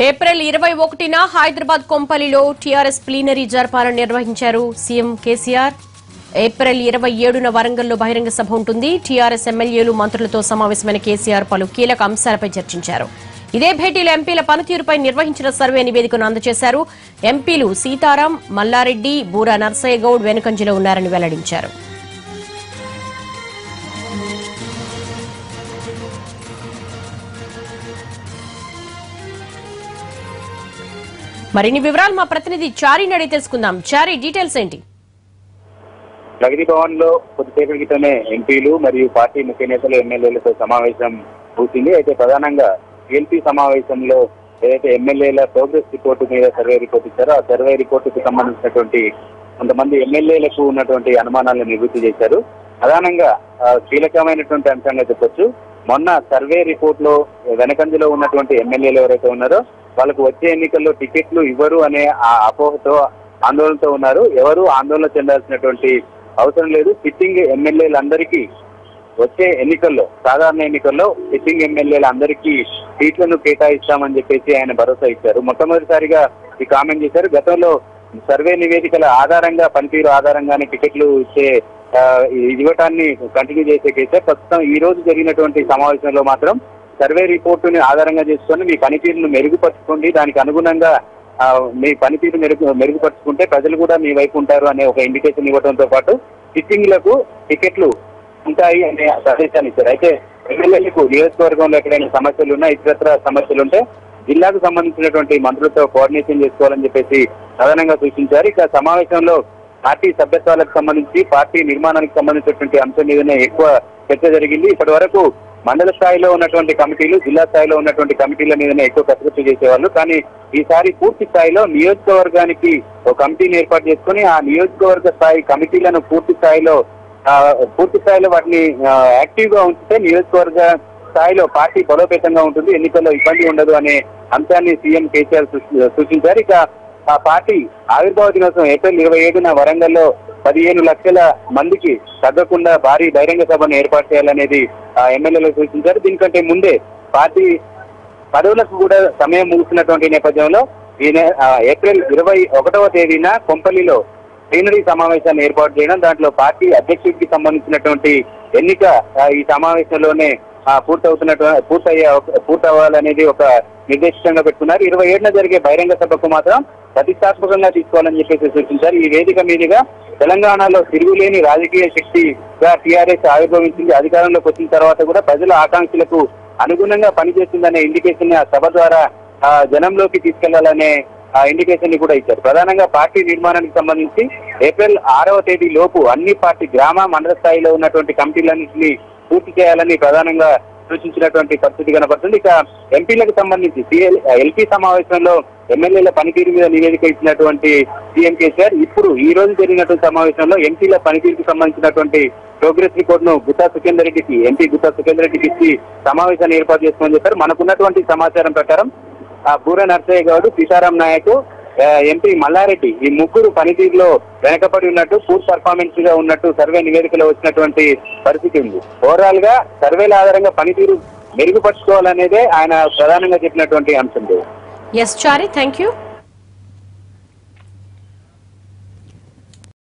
April ఇరవై ఒకటిన Hyderabad కొంపల్లిలో TRS plenary జరపాలని నిర్వహించారు సీఎం కేసీఆర్ ఏప్రిల్ ఇరవై ఏడున వరంగల్లో బహిరంగ సభ ఉంటుంది టీఆర్ఎస్ ఎమ్మెల్యేలు మంత్రులతో సమావేశమైన కేసీఆర్ పలు కీలక అంశాలపై చర్చించారు ఇదే భేటీలో ఎంపీల పనితీరుపై నిర్వహించిన సర్వే నివేదికను అందజేశారు ఎంపీలు సీతారాం మల్లారెడ్డి బూరా నర్సయ్య గౌడ్ వెనుకంజలో ఉన్నారని వెల్లడించారు మరిన్ని వివరాలు మా ప్రతినిధి చారీని అడిగి తెలుసుకుందాం చారీ డీటెయిల్స్ ఏంటి ప్రగతి భవన్ లో కొద్దిసేపటి క్రితమే ఎంపీలు మరియు పార్టీ ముఖ్య నేతలు ఎమ్మెల్యేలతో సమావేశం పూర్తింది అయితే ప్రధానంగా టీఎల్పీ సమావేశంలో ఏదైతే ఎమ్మెల్యేల ప్రోగ్రెస్ రిపోర్టు మీద సర్వే రిపోర్ట్ ఇచ్చారో ఆ సర్వే రిపోర్టుకు సంబంధించినటువంటి కొంతమంది ఎమ్మెల్యేలకు ఉన్నటువంటి అనుమానాలను నివృత్తి చేశారు ప్రధానంగా ఆ, కీలకమైనటువంటి అంశంగా చెప్పొచ్చు మొన్న సర్వే రిపోర్ట్ లో వెనకంజలో ఉన్నటువంటి ఎమ్మెల్యేలు ఎవరైతే ఉన్నారో వాళ్ళకు వచ్చే ఎన్నికల్లో టికెట్లు ఇవ్వరు అనే ఆ అపోహతో ఆందోళనతో ఉన్నారు ఎవరు ఆందోళన చెందాల్సినటువంటి అవసరం లేదు సిట్టింగ్ ఎమ్మెల్యేలందరికీ వచ్చే ఎన్నికల్లో సాధారణ ఎన్నికల్లో సిట్టింగ్ ఎమ్మెల్యేలందరికీ సీట్లను కేటాయిస్తామని చెప్పేసి ఆయన భరోసా ఇచ్చారు మొట్టమొదటిసారిగా ఈ కామెంట్ చేశారు గతంలో సర్వే నివేదికల ఆధారంగా పనితీరు ఆధారంగానే టికెట్లు ఇచ్చే ఆ, ఇవ్వటాన్ని కంటిన్యూ చేసే కేసే ప్రస్తుతం ఈ రోజు జరిగినటువంటి సమావేశంలో మాత్రం సర్వే రిపోర్టుని ఆధారంగా చేసుకొని మీ పనితీరును మెరుగుపరచుకోండి దానికి అనుగుణంగా ఆ, మీ పనితీరు మెరుగు మెరుగుపరుచుకుంటే ప్రజలు కూడా మీ వైపు ఉంటారు అనే ఒక ఇండికేషన్ ఇవ్వడంతో పాటు సిట్టింగ్లకు టికెట్లు ఉంటాయి అనే సందేశాన్ని ఇచ్చారు అయితే ఎమ్మెల్యేలకు నియోజకవర్గంలో ఎక్కడైనా సమస్యలు ఉన్నా ఇతరత్ర సమస్యలు ఉంటే జిల్లాకు సంబంధించినటువంటి మంత్రులతో కోఆర్డినేషన్ చేసుకోవాలని చెప్పేసి ప్రధానంగా సూచించారు ఇక సమావేశంలో పార్టీ సభ్యత్వాలకు సంబంధించి పార్టీ నిర్మాణానికి సంబంధించినటువంటి అంశం మీదనే ఎక్కువ చర్చ జరిగింది ఇప్పటి వరకు మండల స్థాయిలో ఉన్నటువంటి కమిటీలు జిల్లా స్థాయిలో ఉన్నటువంటి కమిటీల మీదనే ఎక్కువ కసరత్తు చేసేవాళ్ళు కానీ ఈసారి పూర్తి స్థాయిలో నియోజకవర్గానికి ఒక కమిటీని ఏర్పాటు చేసుకుని ఆ నియోజకవర్గ స్థాయి కమిటీలను పూర్తి స్థాయిలో ఆ, పూర్తి స్థాయిలో వాటిని యాక్టివ్ గా ఉంచితే నియోజకవర్గ స్థాయిలో పార్టీ బలోపేతంగా ఉంటుంది ఎన్నికల్లో ఇబ్బంది ఉండదు అనే అంశాన్ని సీఎం కేసీఆర్ సూచి- సూచించారు ఇక ఆ పార్టీ ఆవిర్భావ దినోత్సవం ఏప్రిల్ ఇరవై ఏడున వరంగల్లో పదిహేను లక్షల మందికి తగ్గకుండా భారీ బహిరంగ సభను ఏర్పాటు చేయాలనేది ఆ ఎమ్మెల్యేలు సూచించారు దీనికంటే ముందే పార్టీ పదవులకు కూడా సమయం ముగిసినటువంటి నేపథ్యంలో ఈ నె- ఆ, ఏప్రిల్ ఇరవై ఒకటవ తేదీన కొంపల్లిలో ప్లీనరీ సమావేశాన్ని ఏర్పాటు చేయడం దాంట్లో పార్టీ అధ్యక్షుడికి సంబంధించినటువంటి ఎన్నిక ఆ, ఈ సమావేశంలోనే ఆ, పూర్తవుతున్నట్టు పూర్తయ్యే అవక- పూర్తవ్వాలనేది ఒక నిర్దేశితంగా పెట్టుకున్నారు ఇరవై ఏడున జరిగే బహిరంగ సభకు మాత్రం ప్రతిష్టాత్మకంగా తీసుకోవాలని చెప్పేసి సూచించారు ఈ వేదిక మీదుగా తెలంగాణలో తిరుగులేని రాజకీయ శక్తిగా టీఆర్ఎస్ ఆవిర్భవించింది అధికారంలోకి వచ్చిన తర్వాత కూడా ప్రజల ఆకాంక్షలకు అనుగుణంగా పనిచేస్తుందనే ఇండికేషన్ ని ఆ సభ ద్వారా ఆ, జనంలోకి తీసుకెళ్లాలనే ఆ ఇండికేషన్ ని కూడా ఇచ్చారు ప్రధానంగా పార్టీ నిర్మాణానికి సంబంధించి ఏప్రిల్ ఆరవ తేదీ లోపు అన్ని పార్టీ గ్రామ మండల స్థాయిలో ఉన్నటువంటి కమిటీలన్నింటినీ పూర్తి చేయాలని ప్రధానంగా సూచించినటువంటి పరిస్థితి కనపడుతుంది ఇక ఎంపీలకు సంబంధించి సిఎల్ ఎల్పీ సమావేశంలో ఎమ్మెల్యేల పనితీరు మీద నివేదిక ఇచ్చినటువంటి సీఎం కేసీఆర్ ఇప్పుడు ఈ రోజు జరిగినటువంటి సమావేశంలో ఎంపీల పనితీరుకు సంబంధించినటువంటి ప్రోగ్రెస్ రిపోర్ట్ ను గుత్తా సుఖేందర్ రెడ్డికి ఎంపీ గుత్తా సుఖేందర్ రెడ్డికి ఇచ్చి సమావేశాన్ని ఏర్పాటు చేసుకోమని చెప్పారు మనకున్నటువంటి సమాచారం ప్రకారం ఆ బూర నర్సయ్య గౌడ్ సీతారాం నాయక్ ఆ, ఎంపీ మల్లారెడ్డి ఈ ముగ్గురు పనితీరులో వెనకబడి ఉన్నట్టు పూర్ పర్ఫార్మెన్స్ గా ఉన్నట్టు సర్వే నివేదికలో వచ్చినటువంటి పరిస్థితి ఉంది ఓవరాల్ గా సర్వేల ఆధారంగా పనితీరు మెరుగుపరచుకోవాలనేదే ఆయన ప్రధానంగా చెప్పినటువంటి అంశం ఎస్ చారీ థ్యాంక్ యూ